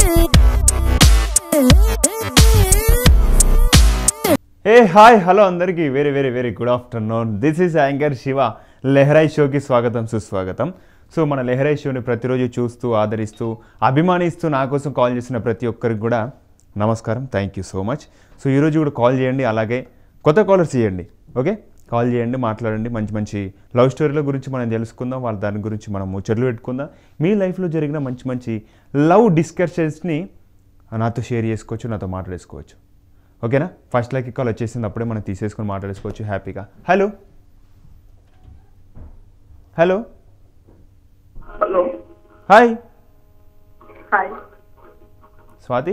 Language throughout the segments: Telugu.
ఏ హాయ్ హలో అందరికీ very very very good afternoon this is anchor Shiva లెహరాయ్ షోకి స్వాగతం సుస్వాగతం సో మన లెహరాయ్ షోని ప్రతిరోజు చూస్తూ ఆదరిస్తూ అభిమానిస్తూ నా కోసం కాల్ చేసిన ప్రతి ఒక్కరికి కూడా నమస్కారం thank you so much so ఈరోజు కూడా కాల్ చేయండి అలాగే కొత్త కాలర్స్ చేయండి ఓకే కాల్ చేయండి మాట్లాడండి మంచి మంచి లవ్ స్టోరీల గురించి మనం తెలుసుకుందాం వాళ్ళ దాని గురించి మనం ముచ్చట్లు పెట్టుకుందాం మీ లైఫ్లో జరిగిన మంచి మంచి లవ్ డిస్కషన్స్ని నాతో షేర్ చేసుకోవచ్చు నాతో మాట్లాడేసుకోవచ్చు ఓకేనా ఫస్ట్ లైక్ కాల్ వచ్చేసింది అప్పుడే మనం తీసేసుకొని మాట్లాడేసుకోవచ్చు హ్యాపీగా hello hello hello hi hi Swathi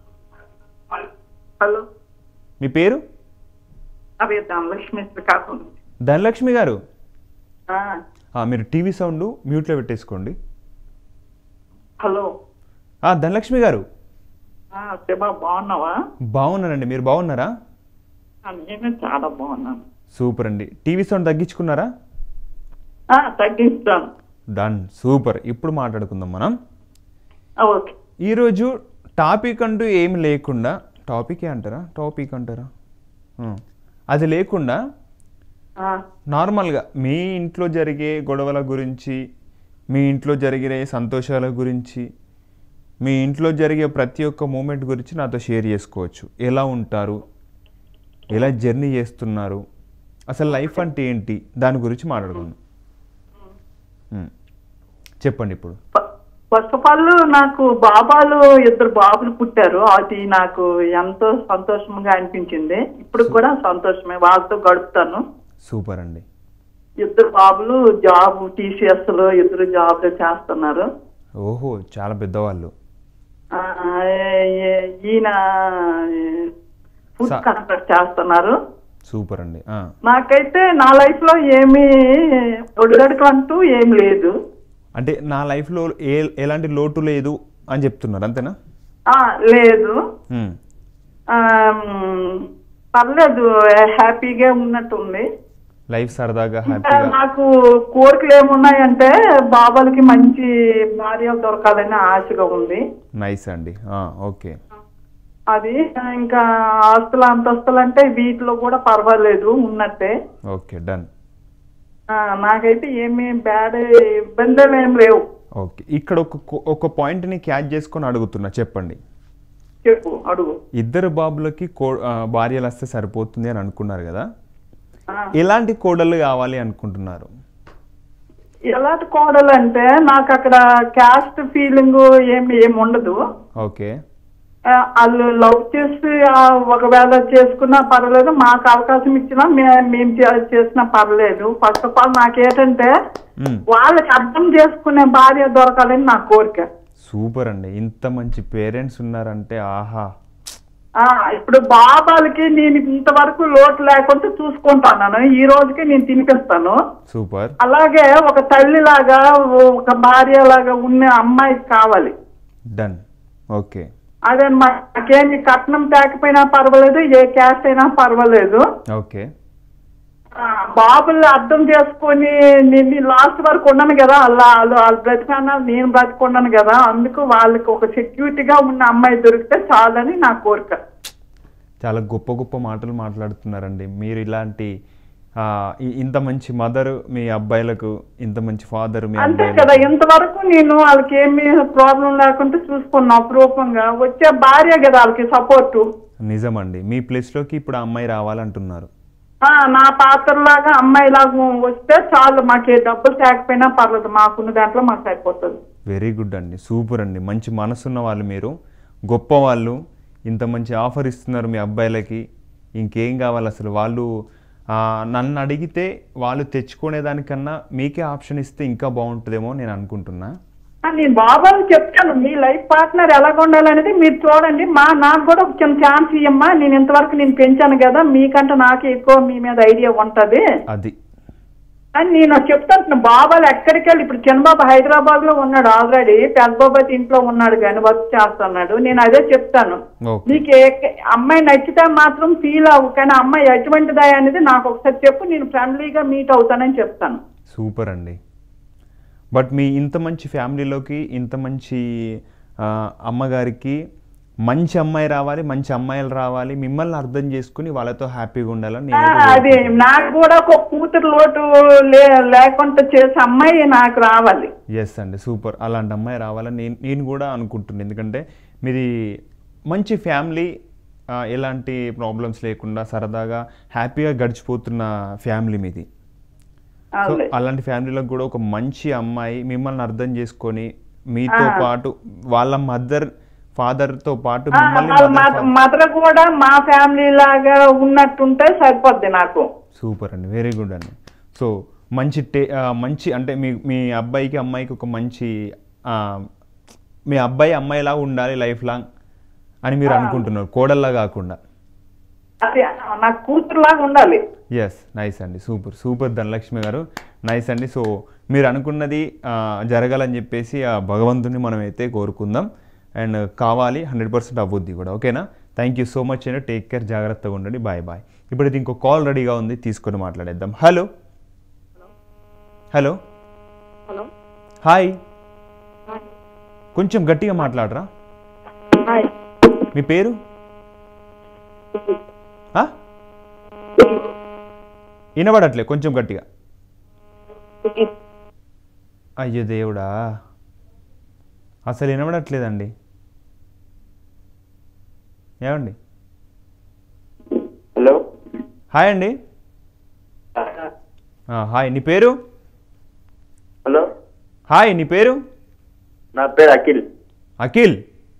hello మీ పేరు అవి ధనలక్ష్మి శ్రీకాకుళం ధనలక్ష్మి గారు ఆ, ఆ, మీరు టీవీ సౌండ్ మ్యూట్లో పెట్టేసుకోండి హలో ఆ, ధనలక్ష్మి గారు ఆ, శివ బాగున్నావా బాగున్నానండి మీరు బాగున్నారా ఆ, నేను చాలా బాగున్నాను సూపర్ అండి టీవీ సౌండ్ తగ్గించుకున్నారా ఆ, తగ్గిస్తాను డన్ సూపర్ ఇప్పుడు మాట్లాడుకుందాం మనం ఆ, ఓకే ఈరోజు టాపిక్ అంటూ ఏమి లేకుండా టాపికే అంటారా టాపిక్ అంటారా ఆ, అది లేకుండా ఆ, నార్మల్గా మీ ఇంట్లో జరిగే గొడవల గురించి మీ ఇంట్లో జరిగే సంతోషాల గురించి మీ ఇంట్లో జరిగే ప్రతి ఒక్క మూమెంట్ గురించి నాతో షేర్ చేసుకోవచ్చు ఎలా ఉంటారు ఎలా జర్నీ చేస్తున్నారు అసలు లైఫ్ అంటే ఏంటి దాని గురించి మాట్లాడుకుందాం ఉమ్. చెప్పండి ఇప్పుడు ఫ- ఫస్ట్ ఆఫ్ ఆల్ నాకు బాబాలు ఇద్దరు బాబులు పుట్టారు అది నాకు ఎంతో సంతోషంగా అనిపించింది ఇప్పుడు కూడా సంతోషమే వాళ్ళతో గడుపుతాను సూపర్ అండి ఇద్దరు బాబులు జాబ్ టీసీఎస్ లో ఇద్దరు జాబ్ చేస్తున్నారు ఓహో చాలా పెద్దవాళ్ళు ఆ, ఏ- ఈయన ఫుడ్ స- కాంట్రాక్ట్ చేస్తున్నారు సూపర్ అండి ఆ, నాకైతే నా లైఫ్ లో ఏమీ ఒడిగడుకు అంటూ ఏం లేదు అంటే నా లైఫ్లో ఏ ఎలాంటి లోటు లేదు అని చెప్తున్నారు అంతేనా ఆ లేదు ఉమ్. ఆమ్, పర్లేదు హ్యాపీగా ఉన్నట్టుంది లైఫ్ సరదాగా ఇంకా హ్యాపీగా నాకు కోరికలు ఏమున్నాయంటే బాబాలకి మంచి భార్య దొరకాలని ఆశగా ఉంది నైస్ అండి ఆ, ఓకే అది ఇంకా ఆస్తులు అంతస్తులు అంటే వీటిలో కూడా పర్వాలేదు ఉన్నట్టే ఓకే డన్ ఆ, నాకైతే ఏమీ బ్యాడ్ ఇబ్బందులు ఏం లేవు ఓకే ఇక్కడ ఒక కొ- ఒక పాయింట్ని క్యాచ్ చేసుకొని అడుగుతున్నా చెప్పండి చెప్పు అడుగు ఇద్దరు బాబులకి కో ఆ, భార్యలు వస్తే సరిపోతుంది అని అనుకున్నారు కదా ఆ, ఎలాంటి కోడళ్ళు కావాలి అనుకుంటున్నారు ఎలాంటి కోడలు అంటే నాకు అక్కడ క్యాస్ట్ ఫీలింగ్ ఏమి ఏమి ఉండదు ఓకే ఆ, వాళ్ళు లవ్ చేసి ఆ, ఒకవేళ చేసుకున్నా పర్వాలేదు మాకు అవకాశం ఇచ్చినా మే- మేము చే- చేసినా పర్లేదు ఫస్ట్ ఆఫ్ ఆల్ నాకేంటంటే మ్మ్. వాళ్ళకి అర్థం చేసుకునే భార్య దొరకాలని నా కోరిక సూపర్ అండి ఇంత మంచి పేరెంట్స్ ఉన్నారంటే ఆహా ఆ ఇప్పుడు బాబాలకి నేను ఇంతవరకు లోటు లేకుండా చూసుకుంటాను ఈ రోజుకి నేను తినిపిస్తాను సూపర్ అలాగే ఒక తల్లిలాగా ఒక భార్య లాగా ఉన్న అమ్మాయికి కావాలి డన్ ఓకే అదే మాకేమి కట్నం తేకపోయినా పర్వాలేదు ఏ క్యాస్ట్ అయినా పర్వాలేదు ఓకే ఆ, బాబుల్ని అర్థం చేసుకొని నేను లాస్ట్ వరకు ఉన్నాను కదా అలా వాళ్ళు వాళ్ళు బ్రతికన్నా నేను బ్రతికున్నాను కదా అందుకు వాళ్ళకి ఒక సెక్యూరిటీగా ఉన్న అమ్మాయి దొరికితే చాలని నా కోరిక చాలా గొప్ప గొప్ప మాటలు మాట్లాడుతున్నారండి మీరు ఇలాంటి ఆ, ఇ- ఇంత మంచి మదర్ మీ అబ్బాయిలకు ఇంత మంచి ఫాదర్ మీ అంతే అబ్బాయిలకు కదా ఇంతవరకు నేను వాళ్ళకి ఏమి ప్రాబ్లం లేకుండా చూసుకున్నా అపురూపంగా వచ్చే భార్య కదా వాళ్ళకి సపోర్ట్ నిజమండి మీ ప్లేస్లోకి ఇప్పుడు ఆ అమ్మాయి రావాలంటున్నారు నా పాత్రలాగా అమ్మాయి లాగా వస్తే చాలు మాకు ఏ డబ్బులు తేకపోయినా పర్లేదు మాకున్న దాంట్లో మాకు సరిపోతుంది వెరీ గుడ్ అండి సూపర్ అండి మంచి మనసున్న వాళ్ళు మీరు గొప్ప వాళ్ళు ఇంత మంచి ఆఫర్ ఇస్తున్నారు మీ అబ్బాయిలకి ఇంకేం కావాలి అసలు వాళ్ళు ఆ, నన్ను అడిగితే వాళ్ళు తెచ్చుకునే దానికన్నా మీకే ఆప్షన్ ఇస్తే ఇంకా బాగుంటుందేమో నేను అనుకుంటున్నా ఆ, నేను బాబాని చెప్తాను మీ లైఫ్ పార్ట్నర్ ఎలాగ ఉండాలనేది మీరు చూడండి మా నాకు కూడా ఒక చిన్న ఛాన్స్ ఇయ్యమ్మా నేను ఇంతవరకు నేను పెంచాను కదా మీకంటే నాకు ఎక్కువ మీ మీద ఐడియా ఉంటది అది అని నేను చెప్తాను బాబాలు ఎక్కడికి వెళ్ళి ఇప్పుడు చిన్నబాబు హైదరాబాద్ లో ఉన్నాడు ఆల్రెడీ పెద్ద బాబు అయితే ఇంట్లో ఉన్నాడు కానీ వర్క్ చేస్తున్నాడు నేను అదే చెప్తాను ఓకే నీకు ఏ- అమ్మాయి నచ్చితే మాత్రం ఫీల్ అవ్వు కానీ అమ్మాయి ఎటువంటిదా అనేది నాకు ఒకసారి చెప్పు నేను ఫ్రెండ్లీగా మీట్ అవుతానని చెప్తాను సూపర్ అండి బట్ మీ ఇంత మంచి ఫ్యామిలీలోకి ఇంత మంచి ఆ, అమ్మగారికి మంచి అమ్మాయి రావాలి మంచి అమ్మాయిలు రావాలి మిమ్మల్ని అర్థం చేసుకుని వాళ్ళతో హ్యాపీగా ఉండాలని ఆ, నేను అది నాకు కూడా ఒక కూతురు లోటు లే లేకుండా చేసే అమ్మాయి నాకు రావాలి ఎస్ అండి సూపర్ అలాంటి అమ్మాయి రావాలని నేను నేను కూడా అనుకుంటున్నాను ఎందుకంటే మీది మంచి ఫ్యామిలీ ఆ, ఎలాంటి ప్రాబ్లమ్స్ లేకుండా సరదాగా హ్యాపీగా గడిచిపోతున్న ఫ్యామిలీ మీది సో అదే. అలాంటి ఫ్యామిలీలో కూడా ఒక మంచి అమ్మాయి మిమ్మల్ని అర్థం చేసుకొని మీతో పాటు వాళ్ళ మదర్ ఫాదర్తో పాటు ఆ, మిమ్మల్ని వాళ్ళ mother, మద- మదర్ కూడా మా ఫ్యామిలీ లాగా ఉన్నట్టుంటే సరిపోద్ది నాకు సూపర్ అండి వెరీ గుడ్ అండి సో మంచి టే ఆ, మంచి అంటే మీ మీ అబ్బాయికి అమ్మాయికి ఒక మంచి ఆ, మీ అబ్బాయి అమ్మాయిలా ఉండాలి లైఫ్ లాంగ్ అని మీరు అనుకుంటున్నారు కోడల్లా కాకుండా అది నాకు కూతురులాగా ఉండాలి ఎస్ నైస్ అండి సూపర్ సూపర్ ధనలక్ష్మి గారు నైస్ అండి సో మీరు అనుకున్నది ఆ, జరగాలని చెప్పేసి ఆ భగవంతుని మనం అయితే కోరుకుందాం అండ్ కావాలి హండ్రెడ్ పర్సెంట్ అవ్వద్ది కూడా ఓకేనా థ్యాంక్ యూ సో మచ్ అండి టేక్ కేర్ జాగ్రత్తగా ఉండండి బాయ్ బాయ్ ఇప్పుడు ఇది ఇంకో కాల్ రెడీగా ఉంది తీసుకొని మాట్లాడేద్దాం హలో హలో హలో హాయ్ కొంచెం గట్టిగా మాట్లాడరా హాయ్ మీ పేరు ఆ? వినబడట్లే కొంచెం గట్టిగా అయ్యో దేవుడా అసలు వినబడట్లేదండి ఏమండి హలో హాయ్ అండి ఆ, హాయ్ నీ పేరు హలో హాయ్ నీ పేరు నా పేరు అఖిల్ అఖిల్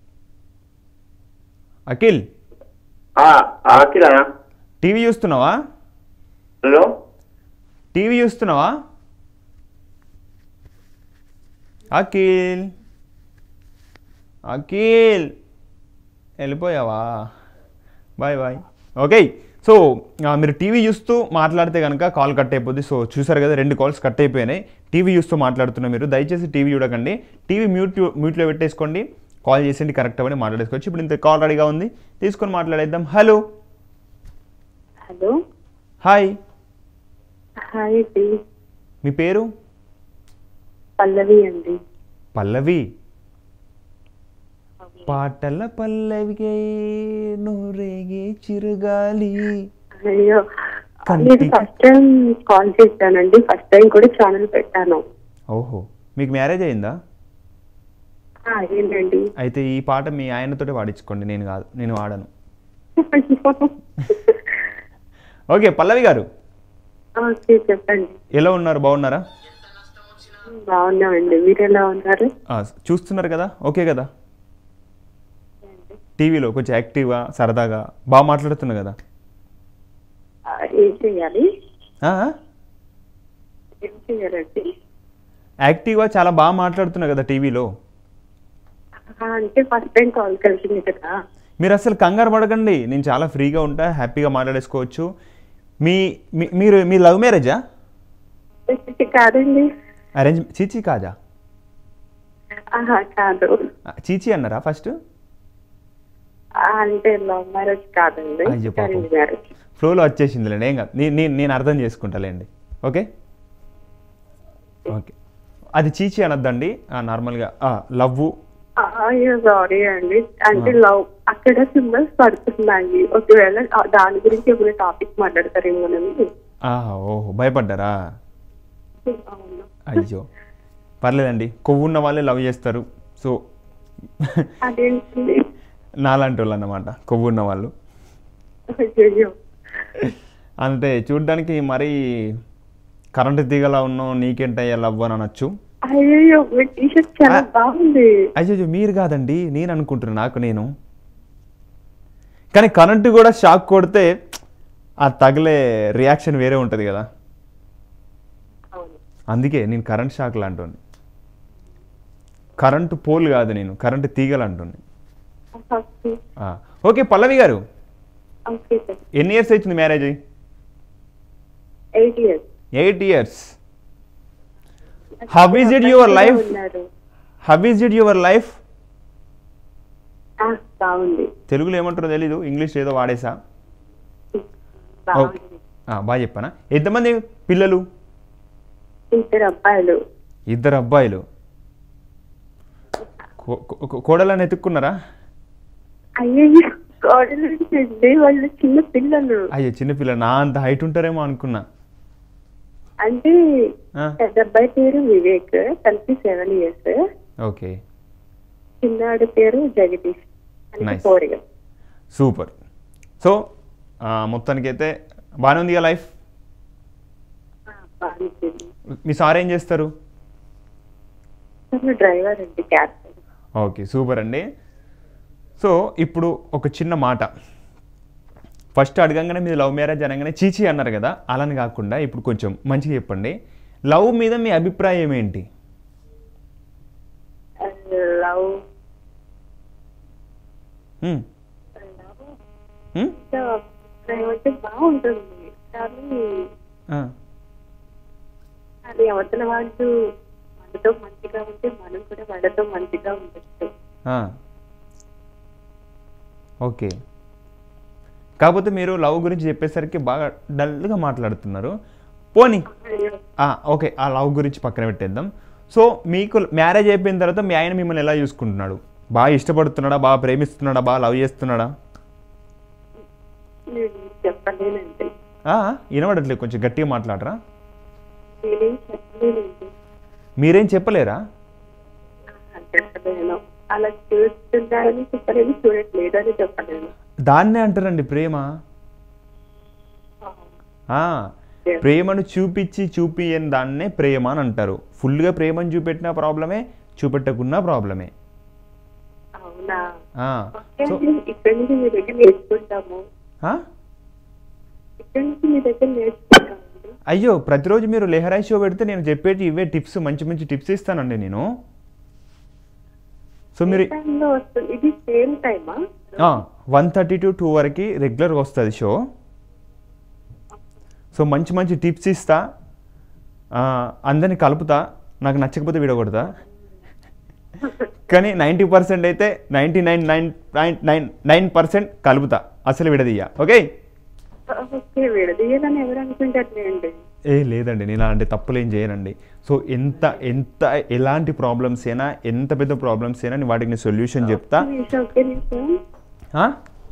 అఖిల్ ఆ, ఆ, అఖిల్ అన్న టీవీ చూస్తున్నావా హలో టీవీ చూస్తున్నావా అఖిల్ అఖిల్ వెళ్ళిపోయావా బాయ్ బాయ్ ఓకే సో ఆ, మీరు టీవీ చూస్తూ మాట్లాడితే కనుక కాల్ కట్ అయిపోద్ది సో చూసారు కదా రెండు కాల్స్ కట్ అయిపోయినాయి టీవీ చూస్తూ మాట్లాడుతున్న మీరు దయచేసి టీవీ చూడకండి టీవీ మ్యూట్ మ్యూట్లో పెట్టేసుకోండి కాల్ చేసేయండి కరెక్ట్ అవని మాట్లాడేసుకోవచ్చు ఇప్పుడు ఇంత కాల్ రెడీగా ఉంది తీసుకొని మాట్లాడేద్దాం హలో హలో హాయ్ హాయ్ అండి మీ పేరు పల్లవి అండి పల్లవి పాటల పల్లవిగే నూరేగే చిరుగాలి అయ్యో కంటి- నేను ఫస్ట్ టైం కాల్ చేశానండి ఫస్ట్ టైం కూడా ఛానల్ పెట్టాను ఓహో మీకు మ్యారేజ్ అయిందా ఆ, ఏంటండి అయితే ఈ పాట మీ ఆయనతోటి పాడించుకోండి నేను కాదు నేను వాడను ఓకే పల్లవి గారు ఓకే చెప్పండి ఎలా ఉన్నారు బాగున్నారా బాగున్నామండి మీరు ఎలా ఉన్నారు ఆ, చూస్తున్నారు కదా ఓకే కదా టీవీలో కొంచెం యాక్టివ్గా సరదాగా బాగా మాట్లాడుతున్నా కదా ఆ, ఏం చేయాలి ఆ? ఏం చేయాలండి యాక్టివ్గా చాలా బాగా మాట్లాడుతున్నా కదా టీవీలో ఆ, అంటే ఫస్ట్ టైం కాల్ కలిసింది కదా మీరు అసలు కంగారు పడకండి నేను చాలా ఫ్రీగా ఉంటా హ్యాపీగా మాట్లాడేసుకోవచ్చు మీ మీ- మీరు మీ లవ్ మ్యారేజా కాదండి అరేంజ్ చీచి కాదా ఆహా, కాదు ఆ, చీచి అన్నారా ఫస్ట్ ఆ, అంటే లవ్ మ్యారేజ్ కాదండి అయ్యో పాపం. అరేంజ్ మ్యారేజ్ ఫ్లోలో వచ్చేసిందిలేండి ఏం కాదు నే- నేను నేను అర్థం చేసుకుంటాలేండి ఓకే ఓకే అది చీచి అనొద్దండి నార్మల్గా లవ్ అయ్యో సారీ అండి అంటే లవ్ అక్కడ సింబల్స్ పడుతున్నాయి ఒకవేళ ఆ దాని గురించి ఏమైనా టాపిక్ మాట్లాడతారేమోనని ఓహో భయపడ్డారా అవును. అయ్యో పర్లేదండి కొవ్వున్న వాళ్ళే లవ్ చేస్తారు సో అదేంటి నాలాంటి వాళ్ళు అన్నమాట కొవ్వున్న వాళ్ళు అయ్యో అంటే చూడ్డానికి మరీ కరెంటు తీగలా ఉన్నావు నీకేంటయ్యా లవ్ అని అనొచ్చు అయ్యో మీ టీషర్ట్ చాలా బాగుంది అయ్యో మీరు కాదండి నేను అనుకుంటున్నా నాకు నేను కానీ కరెంటు కూడా షాక్ కొడితే ఆ తగిలే రియాక్షన్ వేరే ఉంటుంది కదా అవును అందుకే నేను కరెంట్ షాక్ లాంటి కరెంటు పోల్ కాదు నేను కరెంటు తీగలు అంటుంది ఓకే ఓకే పల్లవి గారు ఓకే సార్ ఎన్ని ఇయర్స్ అవుతుంది మ్యారేజ్ అయ్యి eight years eight years how is it your life ఉన్నారు how is it your life ఆ, బాగుంది తెలుగులో ఏమంటారో తెలీదు ఇంగ్లీష్ ఏదో వాడేసా బాగుంది ఆ, బాగా చెప్పానా ఎంతమంది పిల్లలు ఇద్దరు అబ్బాయిలు ఇద్దరు అబ్బాయిలు కో- కో- కోడలని ఎత్తుక్కున్నారా అయ్యయ్యో కోడలండి వాళ్ళు చిన్న పిల్లలు అయ్యో చిన్నపిల్ల నా అంత హైట్ ఉంటారేమో అనుకున్నా అంటే ఆ, పెద్ద అబ్బాయి పేరు వివేక్ తనకి సెవెన్ ఇయర్స్ ఓకే చిన్నాడు పేరు జగదీష్ అంటే Nice. Four years super so ఆ, మొత్తానికైతే బాగానే ఉంది కదా లైఫ్ మీ సార్ ఏం చేస్తారు డ్రైవర్ అండి క్యాబ్ ఓకే సూపర్ అండి సో ఇప్పుడు ఒక చిన్న మాట ఫస్ట్ అడగంగానే మీరు లవ్ మ్యారేజ్ అనగానే చీచీ అన్నారు కదా అలాని కాకుండా ఇప్పుడు కొంచెం మంచిగా చెప్పండి లవ్ మీద మీ అభిప్రాయం ఏంటి లవ్ హ్మ్. హ్మ్? అంటే బాగుంటుంది కానీ ఆ, అది అవతల వాళ్ళు మనతో మంచిగా ఉంటే మనం కూడా వాళ్ళతో మంచిగా ఉండొచ్చు ఆ. ఓకే కాకపోతే మీరు లవ్ గురించి చెప్పేసరికి బాగా డల్గా మాట్లాడుతున్నారు పోనీ ఆ, ఓకే ఆ లవ్ గురించి పక్కన పెట్టేద్దాం సో మీకు మ్యారేజ్ అయిపోయిన తర్వాత మీ ఆయన మిమ్మల్ని ఎలా చూసుకుంటున్నాడు బాగా ఇష్టపడుతున్నాడా బాగా ప్రేమిస్తున్నాడా బాగా లవ్ చేస్తున్నాడా నేను చెప్పలేనండి ఆ, వినబడట్లేదు కొంచెం గట్టిగా మాట్లాడరా నేనేం చెప్పలేనండి మీరేం చెప్పలేరా ఆహా, చెప్పలేను అలా చూస్తున్నారని చెప్పలేను చూడట్లేదు అని చెప్పలేను దాన్నే అంటారండి ప్రేమ ఆ, ప్రేమను చూపించి చూపియని దాన్నే ప్రేమ అని అంటారు ఫుల్గా ప్రేమను చూపెట్టిన ప్రాబ్లమే చూపెట్టకున్నా ప్రాబ్లమే అవునా ఆ, ఓకే సో అండి. ఇక్కడి నుంచి మీ దగ్గర నేర్చుకుంటాము ఆ? ఇక్కడి నుంచి మీ దగ్గర నేర్చుకుంటామండి అయ్యో ప్రతిరోజు మీరు లెహరాయి షో పెడితే నేను చెప్పేటి ఇవే టిప్స్ మంచి మంచి టిప్స్ ఇస్తానండి నేను సో మీరు ఏ టైంలో వస్తుంది ఇది సేమ్ టైమా వన్ థర్టీ టు టూ వరకు రెగ్యులర్గా వస్తుంది షో సో మంచి మంచి టిప్స్ ఇస్తా ఆ, అందరిని కలుపుతా నాకు నచ్చకపోతే విడగొడతా కానీ నైంటీ పర్సెంట్ అయితే ninety nine nine nine nine nine percent కలుపుతా అసలు విడదీయ ఓకే ఓకే విడదీయాలని ఎవరు అనుకుంటారులేండి ఏ లేదండి నేను అలాంటి తప్పులు ఏం చేయనండి సో ఎంత ఎంత ఎలాంటి ప్రాబ్లమ్స్ అయినా ఎంత పెద్ద ప్రాబ్లమ్స్ అయినా నేను వాటికి నేను సొల్యూషన్ చెప్తా ఒక్క నిమిషం ఒక్క నిమిషం ఆ?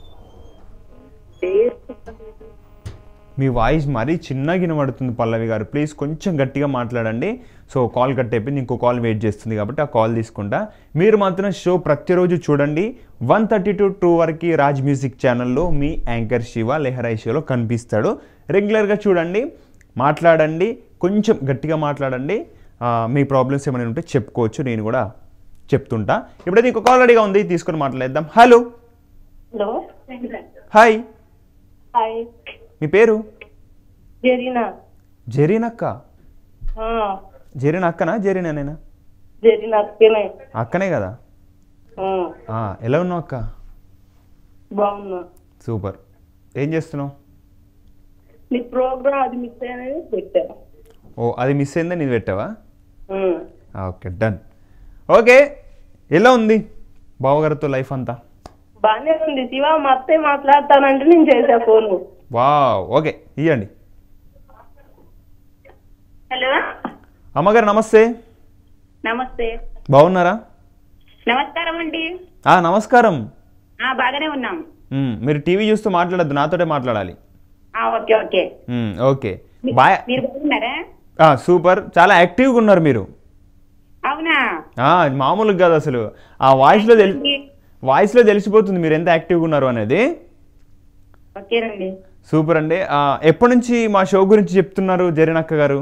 పేరు చెప్పలేదు మీ వాయిస్ మరీ చిన్నగా వినబడుతుంది పల్లవి గారు ప్లీజ్ కొంచెం గట్టిగా మాట్లాడండి సో కాల్ కట్ అయిపోయింది ఇంకో కాల్ వెయిట్ చేస్తుంది కాబట్టి ఆ కాల్ తీసుకుంటా మీరు మాత్రం షో ప్రతిరోజు చూడండి వన్ థర్టీ టు టూ వరకు రాజ్ మ్యూజిక్ ఛానల్లో మీ యాంకర్ శివ లెహరాయి షోలో కనిపిస్తాడు రెగ్యులర్గా చూడండి మాట్లాడండి కొంచెం గట్టిగా మాట్లాడండి ఆ, మీ ప్రాబ్లమ్స్ ఏమైనా ఉంటే చెప్పుకోవచ్చు నేను కూడా చెప్తుంటా ఇప్పుడైతే ఇంకో కాల్ రెడీగా ఉంది తీసుకొని మాట్లాడేద్దాం హలో హలో హాయ్ హాయ్ మీ పేరు జరీనా జెరీనక్క ఆ, జెరీన్ అక్కనా జెరీనేనా జరీనా అక్కనే అక్కనే కదా ఆ, ఆ, ఎలా ఉన్నావు అక్క బాగున్నా సూపర్ ఏం చేస్తున్నావు నీ ప్రోగ్రామ్ అది మిస్ అయినది పెట్టాను ఓ అది మిస్ అయిందా నీది పెట్టావా ఉమ్. ఆ, ఓకే డన్ ఓకే ఎలా ఉంది బావగారితో లైఫ్ అంతా బాగానే ఉంది శివ మా అత్తయ్య మాట్లాడతానంటే నేను చేసా ఫోను వావ్ ఓకే ఇవ్వండి హలో అమ్మగారు నమస్తే నమస్తే బాగున్నారా నమస్కారం అండి ఆ, నమస్కారం ఆ, బాగానే ఉన్నాం మ్, మీరు టీవీ చూస్తూ మాట్లాడద్దు నాతోటే మాట్లాడాలి ఆ, ఓకే ఓకే మ్, ఓకే బాయ్ మీరు బాగున్నారా ఆ, సూపర్ చాలా యాక్టివ్గా ఉన్నారు మీరు అవునా ఆ, మామూలుగా కాదు అసలు ఆ వాయిస్లో తెలి వాయిస్లో తెలిసిపోతుంది మీరు ఎంత యాక్టివ్గా ఉన్నారు అనేది ఓకేనండి సూపర్ అండి ఆ, ఎప్పటి నుంచి మా షో గురించి చెప్తున్నారు జరీనక్క గారు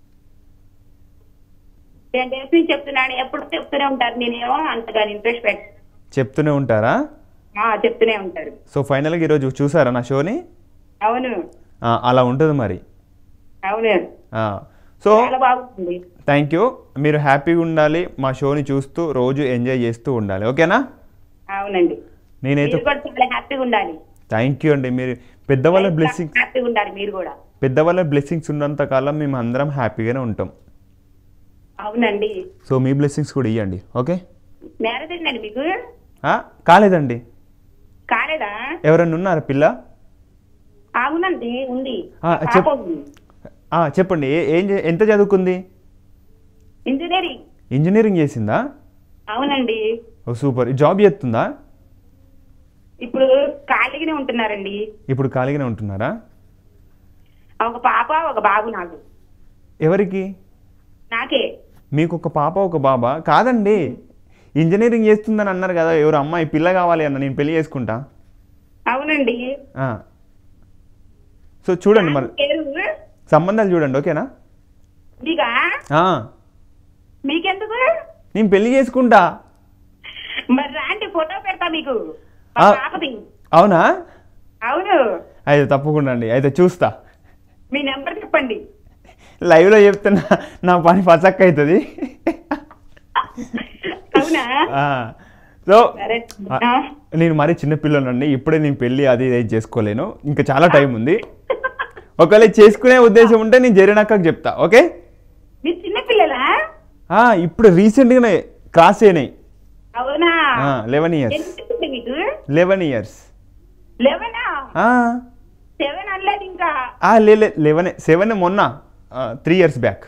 నేను డేస్ నుంచి చెప్తున్నాను ఎప్పుడు చెప్తూనే ఉంటారు నేనేమో అంతగా ఇంట్రెస్ట్ పెట్ట చెప్తూనే ఉంటారా ఆ, చెప్తూనే ఉంటారు సో ఫైనల్గా ఈరోజు చూసారా నా షోని అవును ఆ, అలా ఉంటుంది మరి అవును ఆ, సో చాలా బాగుంది థ్యాంక్ యూ మీరు హ్యాపీగా ఉండాలి మా షోని చూస్తూ రోజు ఎంజాయ్ చేస్తూ ఉండాలి ఓకేనా అవునండి నేనైతే మీరు కూడా చాలా హ్యాపీగా ఉండాలి థ్యాంక్ యూ అండి మీరు పెద్దవాళ్ళ బ్లెస్సింగ్స్ హ్యాపీగా ఉండాలి మీరు కూడా పెద్దవాళ్ళ బ్లెస్సింగ్స్ ఉన్నంత కాలం మేము అందరం హ్యాపీగానే ఉంటాం అవునండి సో మీ బ్లెస్సింగ్స్ కూడా ఇవ్వండి ఓకే మ్యారేజ్ అయిందండి మీకు ఆ, కాలేదండి కాలేదా ఎవరైనా ఉన్నారా పిల్ల అవునండి ఉంది ఆ, పాప చెప్ ఉంది ఆ, చెప్పండి ఏ- ఏం చే- ఎంత చదువుకుంది ఇంజనీరింగ్ ఇంజనీరింగ్ చేసిందా అవునండి ఓ సూపర్ ఈ జాబ్ చేస్తుందా ఇప్పుడు ఖాళీగానే ఉంటున్నారండి ఇప్పుడు ఖాళీగానే ఉంటున్నారా ఒక పాప ఒక బాబు నాకు ఎవరికి నాకే మీకు ఒక పాప ఒక బాబా కాదండి ఇంజనీరింగ్ చేస్తుందని అన్నారు కదా ఎవరు అమ్మాయి పిల్ల కావాలి అన్న నేను పెళ్లి చేసుకుంటా అవునండి ఆ. సో చూడండి మరి పేరు సంబంధాలు చూడండి ఓకేనా మీకా ఆ, మీకెందుకు నేను పెళ్లి చేసుకుంటా మరి రాండి ఫోటో పెడతా మీకు ఆ. మా పాపది అవునా అవును అయితే తప్పకుండా అండి అయితే చూస్తా మీ నెంబర్ చెప్పండి లైవ్లో చెప్తున్నా నా పని పసక్క అవుతుంది అవునా ఆ, సో సరే ఆ, ఆ. నేను మరీ చిన్నపిల్లలండి ఇప్పుడే నేను పెళ్ళి అది ఇది చేసుకోలేను ఇంకా చాలా టైం ఉంది ఒకవేళ చేసుకునే ఉద్దేశం ఉంటే నేను జరిగినాక చెప్తా ఓకే మీరు చిన్నపిల్లలా ఆ, ఇప్పుడు రీసెంట్గానే క్రాస్ అయినాయి అవునా లెవెన్ ఇయర్స్ ఎంత మీకు లెవెన్ ఇయర్స్ లెవెనా సెవెన్ అనలేదు ఇంకా లే లెవెన్ సెవెన్ మొన్న త్రీ ఇయర్స్ బ్యాక్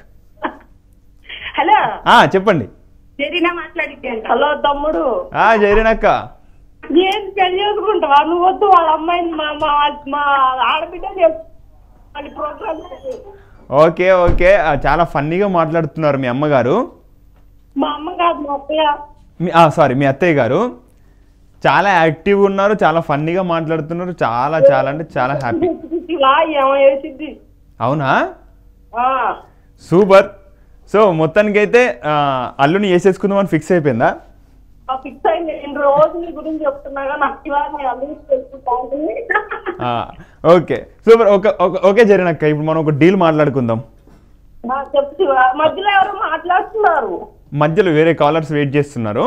హలో చెప్పండి జరినా మాట్లాడితే హలో తమ్ముడు ఆ జైరేనక్క ఏం పెళ్లి చేసుకుంటావా నువ్వు వద్దు వాళ్ళ అమ్మాయిని మా మా మా ఆడబిడ్డ చేసు వాళ్ళ ప్రోగ్రామ్ ఓకే ఓకే ఆ, చాలా ఫన్నీగా మాట్లాడుతున్నారు మీ అమ్మగారు మా అమ్మ కాదు మా అత్తయ్య మీ సారీ మీ అత్తయ్య గారు చాలా యాక్టివ్గా ఉన్నారు చాలా ఫన్నీగా మాట్లాడుతున్నారు చాలా చాలా అంటే చాలా హ్యాపీ ఇలా ఏమో వేసిద్ది అవునా ఆ, సూపర్ సో మొత్తానికైతే ఆ, అల్లుని వేసేసుకుందామని ఫిక్స్ అయిపోయిందా ఆ ఫిక్స్ అయింది నేను రోజు నీ గురించి చెప్తున్నాగా నాకు ఇలా నేను అందరికీ తెలుసుకుంటాను ఆ, okay super okay okay- okay జరిగినక్క ఇప్పుడు మనం ఒక డీల్ మాట్లాడుకుందాం చెప్తు మధ్యలో ఎవరు మాట్లాడుతున్నారు మధ్యలో వేరే కాలర్స్ వెయిట్ చేస్తున్నారు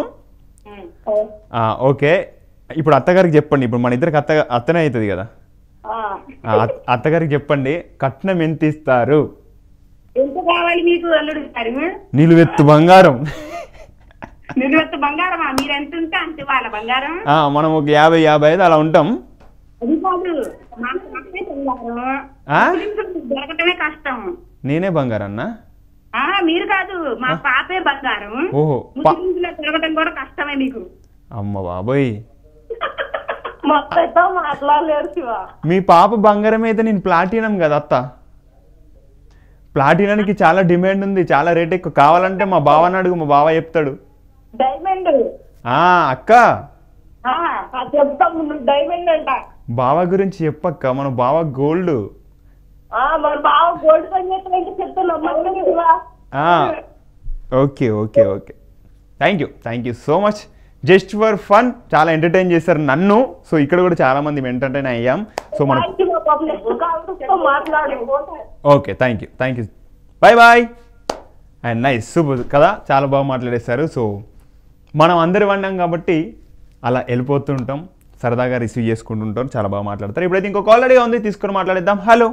ఆ, ఓకే ఇప్పుడు అత్తగారికి చెప్పండి ఇప్పుడు మన ఇద్దరికి అత్త అత్తనే అవుతుంది కదా ఆ, ఆ, అత్- అత్తగారికి చెప్పండి కట్నం ఎంత ఇస్తారు ఎంత కావాలి మీకు అల్లుడు గారు నిలువెత్తు బంగారం నిలువెత్తు బంగారమా మీరు ఎంత ఉంటే అంత వాళ్ళ బంగారం ఆ, మనం ఒక యాభై యాభై ఐదు అలా ఉంటాం అది కాదు మాకు కష్టమే బంగారం ఆ? ముస్లింలకు దొరకటమే కష్టం నేనే బంగారం అన్నా ఆ మీరు కాదు మా పాపే బంగారం ఓహో పా- ముస్లింలో దొరకటం కూడా కష్టమే మీకు అమ్మ బాబోయ్ మొత్తం అయితే మాట్లాడలేరు శివ మీ పాప బంగారం అయితే నేను ప్లాటినం కదా అత్త ప్లాటినానికి చాలా డిమాండ్ ఉంది చాలా రేట్ ఎక్కువ కావాలంటే మా బావని అడుగు మా బావ చెప్తాడు డైమండ్ ఆ అక్క ఆ, ఆ చెప్తాం నువ్వు డైమండ్ అంట బావ గురించి చెప్పక్క మన బావ గోల్డ్ ఆ మరి బావ గోల్డ్ పని చేస్తానంటే చెప్తున్నా మళ్ళీ శివ ఆ, okay okay okay thank you thank you so much just for fun చాలా ఎంటర్టైన్ చేశారు నన్ను సో ఇక్కడ కూడా చాలా మంది ఎంటర్టైన్ అయ్యాం సో మన థ్యాంక్ యూ పాపం ఎప్పుడు కావాలంటే మాట్లాడు okay thank you thank you bye bye and nice super కదా చాలా బాగా మాట్లాడేశారు సో మనం అందరి వండాం కాబట్టి అలా వెళ్ళిపోతుంటాం సరదాగా రిసీవ్ చేసుకుంటుంటాం చాలా బాగా మాట్లాడతారు ఇప్పుడైతే ఇంకో కాల్ రెడీగా ఉంది తీసుకొని మాట్లాడేద్దాం హలో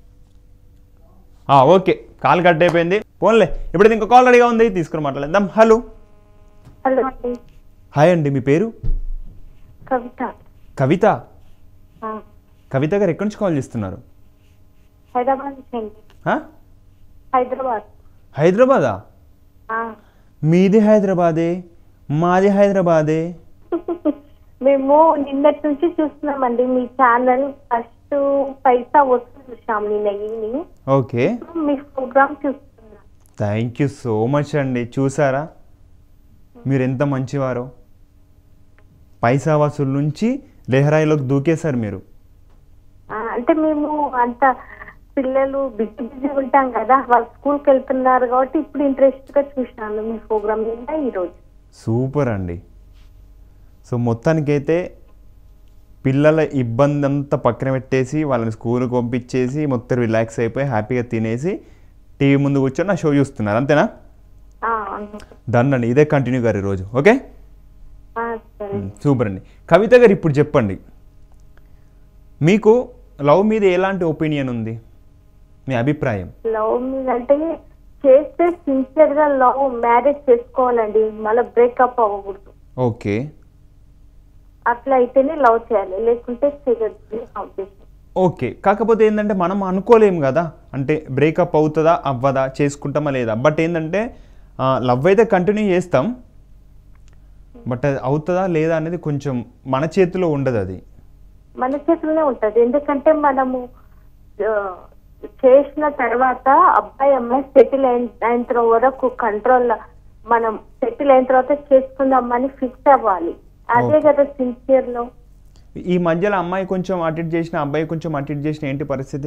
ఓకే కాల్ కట్ అయిపోయింది ఫోన్లే ఇప్పుడైతే ఇంకో కాల్ రెడీగా ఉంది తీసుకొని మాట్లాడేద్దాం హలో హలో అండి హాయ్ అండి మీ పేరు కవిత కవిత ఆ, కవిత గారు ఎక్కడి నుంచి కాల్ చేస్తున్నారు హైదరాబాద్ నుంచి అండి హా? హైదరాబాద్ హైదరాబాదా ఆ, మీది హైదరాబాదే మాది హైదరాబాదే మేము నిన్నటి నుంచి చూస్తున్నామండి మీ ఛానల్ ఫస్ట్ పైసా వస్తుంది చూసాం నిన్న ఈవినింగ్ ఓకే మీ ప్రోగ్రామ్ చూస్తున్నా థ్యాంక్ యూ సో మచ్ అండి చూసారా మీరు ఎంత మంచివారో పైసా వసూలు నుంచి లెహరాయిలోకి దూకేశారు మీరు ఆ, అంటే మేము అంత పిల్లలు బిజీ బిజీ ఉంటాం కదా వాళ్ళు స్కూల్కి వెళ్తున్నారు కాబట్టి ఇప్పుడు ఇంట్రెస్ట్ గా చూసినాను మీ ప్రోగ్రామ్ నిన్న ఈ రోజు సూపర్ అండి సో మొత్తానికైతే పిల్లల ఇబ్బంది అంతా పక్కన పెట్టేసి వాళ్ళని స్కూల్కి పంపించేసి మొత్తం రిలాక్స్ అయిపోయి హ్యాపీగా తినేసి టీవీ ముందు కూర్చొని నా షో చూస్తున్నారు అంతేనా ఆ, అవును. డన్ అండి ఇదే కంటిన్యూ గారు ఈరోజు ఓకే ఆ, సరే సూపర్ అండి కవిత గారు ఇప్పుడు చెప్పండి మీకు లవ్ మీద ఎలాంటి ఒపీనియన్ ఉంది మీ అభిప్రాయం లవ్ మీద అంటే చేస్తే సిన్సియర్ గా లవ్ మ్యారేజ్ చేసుకోవాలండి మళ్ళీ బ్రేకప్ అవ్వకూడదు ఓకే అట్లా అయితేనే లవ్ చేయాలి లేకుంటే చేయొద్దు నా ఉద్దేశం ఓకే కాకపోతే ఏంటంటే మనం అనుకోలేము కదా అంటే బ్రేకప్ అవుతుందా అవ్వదా చేసుకుంటామా లేదా బట్ ఏంటంటే లవ్ అయితే కంటిన్యూ చేస్తాం బట్ అది అవుతుందా లేదా అనేది కొంచెం మన చేతిలో ఉండదు అది మన చేతుల్లోనే ఉంటది ఎందుకంటే మనము ఆ, చేసిన తర్వాత అబ్బాయి అమ్మాయి సెటిల్ అయిన అయిన వరకు కంట్రోల్ మనం సెటిల్ అయిన తర్వాత చేసుకుందామని ఫిక్స్ అవ్వాలి అదే Okay. కదా సిన్సియర్ లో ఈ మధ్యలో అమ్మాయి కొంచెం అటు ఇటు చేసిన అబ్బాయి కొంచెం అటు ఇటు చేసిన ఏంటి పరిస్థితి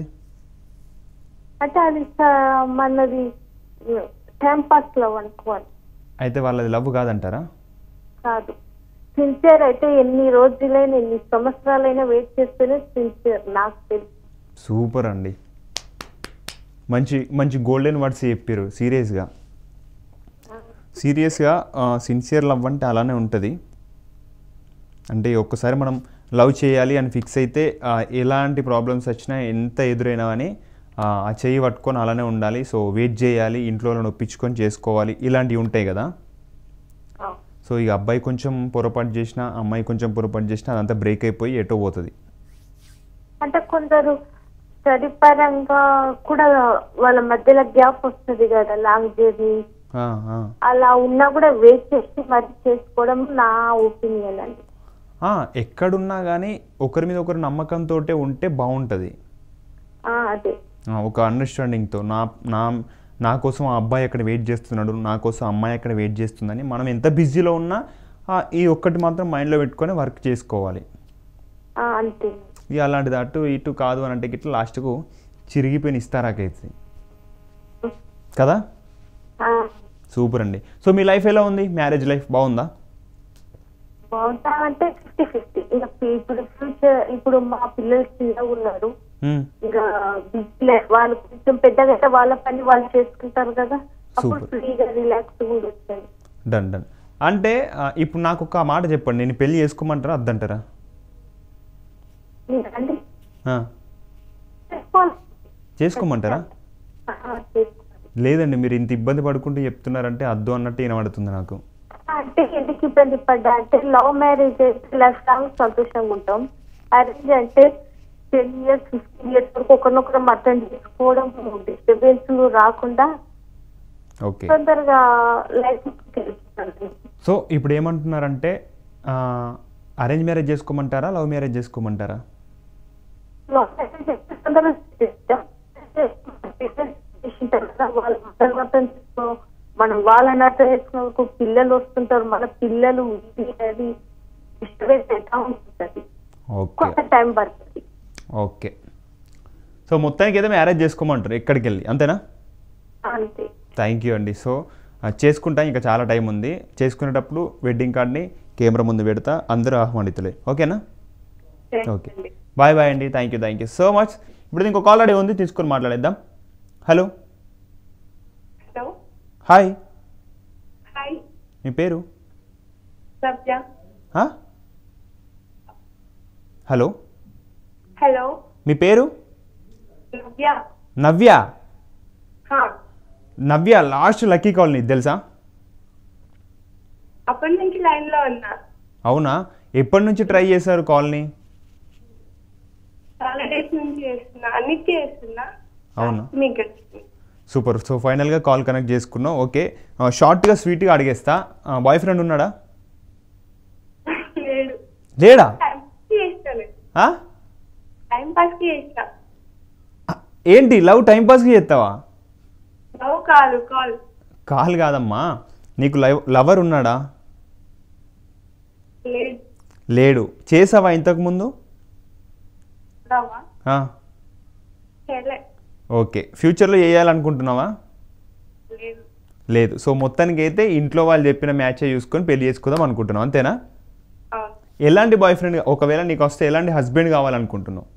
అంటే అది స- మనది టైం పాస్ లో అనుకోవాలి అయితే వాళ్ళది లవ్ కాదంటారా కాదు సిన్సియర్ అయితే ఎన్ని రోజులైనా ఎన్ని సంవత్సరాలైనా వెయిట్ చేస్తేనే సిన్సియర్ నాకు తెలుసు సూపర్ అండి మంచి మంచి గోల్డెన్ వర్డ్స్ చెప్పారు సీరియస్గా సీరియస్గా సిన్సియర్ లవ్ అంటే అలానే ఉంటుంది అంటే ఒక్కసారి మనం లవ్ చేయాలి అని ఫిక్స్ అయితే ఆ, ఎలాంటి ప్రాబ్లమ్స్ వచ్చినా ఎంత ఎదురైనా అని ఆ ఆ చెయ్యి పట్టుకొని అలానే ఉండాలి సో వెయిట్ చేయాలి ఇంట్లో వాళ్ళని ఒప్పించుకొని చేసుకోవాలి ఇలాంటివి ఉంటాయి కదా ఆ. సో ఈ అబ్బాయి కొంచెం పొరపాటు చేసినా అమ్మాయి కొంచెం పొరపాటు చేసినా అదంతా బ్రేక్ అయిపోయి ఎటో పోతుంది అంటే కొందరు స్టడీ పరంగా కూడా వాళ్ళ మధ్యలో గ్యాప్ వస్తుంది కదా లాంగ్ జర్నీ ఆ, ఆ. అలా ఉన్నా కూడా వెయిట్ చేసి మరి చేసుకోవడం నా ఒపీనియన్ అండి ఆ, ఎక్కడున్నా కానీ ఒకరి మీద ఒకరు నమ్మకంతో ఉంటే బాగుంటుంది ఆ, అదే ఆ, ఒక అండర్స్టాండింగ్తో నా నా నా కోసం ఆ అబ్బాయి అక్కడ వెయిట్ చేస్తున్నాడు నా కోసం అమ్మాయి అక్కడ వెయిట్ చేస్తుందని మనం ఎంత బిజీలో ఉన్నా ఆ, ఈ ఒక్కటి మాత్రం మైండ్లో పెట్టుకొని వర్క్ చేసుకోవాలి ఆ, అంతే ఇక అలాంటిది అటు ఇటు కాదు అని అంటే ఇట్లా లాస్ట్కు చిరిగిపోయిన ఇస్తారాకైతే కదా ఆ, సూపర్ అండి సో మీ లైఫ్ ఎలా ఉంది మ్యారేజ్ లైఫ్ బాగుందా బాగుంటా అంటే ఫిఫ్టీ ఫిఫ్టీ ఇంకా ఇప్పుడు ఫ్యూచర్ ఇప్పుడు మా పిల్లలు చిన్నగా ఉన్నారు మ్మ్. ఇంకా బిజీ లైఫ్ వాళ్ళు కొంచెం పెద్దగా అయితే వాళ్ళ పని వాళ్ళు చేసుకుంటారు కదా అప్పుడు Super. ఫ్రీగా రిలాక్స్ కూడా వచ్చాను డన్ డన్ అంటే ఆ, ఇప్పుడు నాకు ఒక మాట చెప్పండి నేను పెళ్లి చేసుకోమంటారా అద్దంటారా అండి ఆ, చేసుకోవాలి చేసుకోమంటారా ఆ, చేసుకోవాలి లేదండి మీరు ఇంత ఇబ్బంది పడుకుంటూ చెప్తున్నారంటే అద్దు అన్నట్టు వినబడుతుంది నాకు అంటే ఎందుకు ఇబ్బంది పడ్డా అంటే లవ్ మ్యారేజ్ అయితే లైఫ్ లాంగ్ సంతోషంగా ఉంటాం అరేంజ్ అంటే టెన్ ఇయర్స్ ఫిఫ్టీన్ ఇయర్స్ వరకు ఒకరినొకరు అర్థం చేసుకోవడం డిస్టర్బెన్స్ రాకుండా ఓకే తొందరగా లైఫ్ తెలుస్తుంది సో ఇప్పుడు ఏమంటున్నారంటే అరేంజ్ మ్యారేజ్ చేసుకోమంటారా లవ్ మ్యారేజ్ చేసుకోమంటారా లవ్ మ్యారేజ్ అయితే తొందరగా చేస్తాం. చేసుకుంటారు కదా, వాళ్ళు అందరూ అర్థం చేసుకో మనం వాళ్ళని అర్థం చేసుకున్న పిల్లలు వస్తుంటారు మన పిల్లలు ఇది అది డిస్టర్బెన్స్ ఎట్లా ఉంటుంది ఓకే కొంత టైం పడుతుంది ఓకే సో మొత్తానికి అయితే మ్యారేజ్ చేసుకోమంటారు ఎక్కడికి వెళ్ళి అంతేనా అంతే థ్యాంక్ యూ అండి సో ఆ, చేసుకుంటా ఇంకా చాలా టైం ఉంది చేసుకునేటప్పుడు వెడ్డింగ్ కార్డ్ని కెమెరా ముందు పెడతా అందరూ ఆహ్వానితులే ఓకేనా ఓకే బాయ్ బాయ్ అండి thank you thank you so much ఇప్పుడు ఇంకో కాల్ రెడీ ఉంది తీసుకొని మాట్లాడేద్దాం హలో హలో హాయ్ హాయ్ మీ పేరు సబ్జ ఆ? హలో హలో మీ పేరు నవ్య నవ్య హా. నవ్య లాస్ట్ లక్కీ కాల్ నీది తెలుసా అప్పటి నుంచి లైన్ లో ఉన్నా అవునా ఎప్పటి నుంచి ట్రై చేశారు కాల్ని చాలా డేస్ నుంచి చేస్తున్నా అన్నిటికీ చేస్తున్నా అవునా మీకు వచ్చింది సూపర్ సో ఫైనల్గా కాల్ కనెక్ట్ చేసుకున్నాం ఓకే ఆ, షార్ట్గా స్వీట్గా అడిగేస్తా బాయ్ ఫ్రెండ్ ఉన్నాడా లేడు లేడా టైం పాస్ చేస్తాను ఆ? టైం పాస్ కి చేస్తా ఏంటి లవ్ టైంపాస్కి చేస్తావా లవ్ కాదు కాల్ కాల్ కాదమ్మా నీకు లవ్ లవర్ ఉన్నాడా లేదు లేడు చేసావా ఇంతకుముందు లవ్వా ఆ, చేయలే ఓకే ఫ్యూచర్లో చేయాలనుకుంటున్నావా లేదు లేదు సో మొత్తానికి అయితే ఇంట్లో వాళ్ళు చెప్పిన మ్యాచే చూసుకొని పెళ్లి చేసుకుందాం అనుకుంటున్నావు అంతేనా అవును ఎలాంటి బాయ్ ఫ్రెండ్ ఒకవేళ నీకు వస్తే ఎలాంటి హస్బెండ్ కావాలనుకుంటున్నావు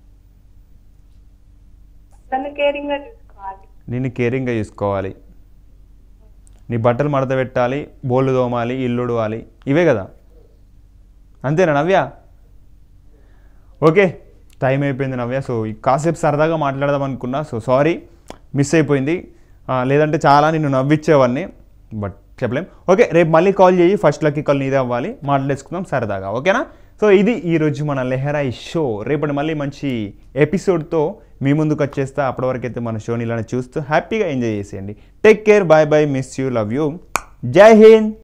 నన్ను కేరింగ్ గా చూసుకోవాలి నిన్ను కేరింగ్గా చూసుకోవాలి నీ బట్టలు మడత పెట్టాలి బోళ్ళు తోమాలి ఇల్లు ఉడవాలి ఇవే కదా అంతేనా నవ్య ఓకే టైం అయిపోయింది నవ్య సో ఈ కాసేపు సరదాగా మాట్లాడదాం అనుకున్నా సో సారీ మిస్ అయిపోయింది ఆ, లేదంటే చాలా నిన్ను నవ్విచ్చేవాడిని బట్ చెప్పలేం ఓకే రేపు మళ్ళీ కాల్ చేయి ఫస్ట్ లక్కీ కాల్ నీదే అవ్వాలి మాట్లాడేసుకుందాం సరదాగా ఓకేనా సో ఇది ఈరోజు మన లెహరాయి షో రేపటి మళ్ళీ మంచి ఎపిసోడ్తో మీ ముందుకు వచ్చేస్తా అప్పటి వరకు అయితే మన షోని ఇలానే చూస్తూ హ్యాపీగా ఎంజాయ్ చేసేయండి take care bye bye miss you love you జై హింద్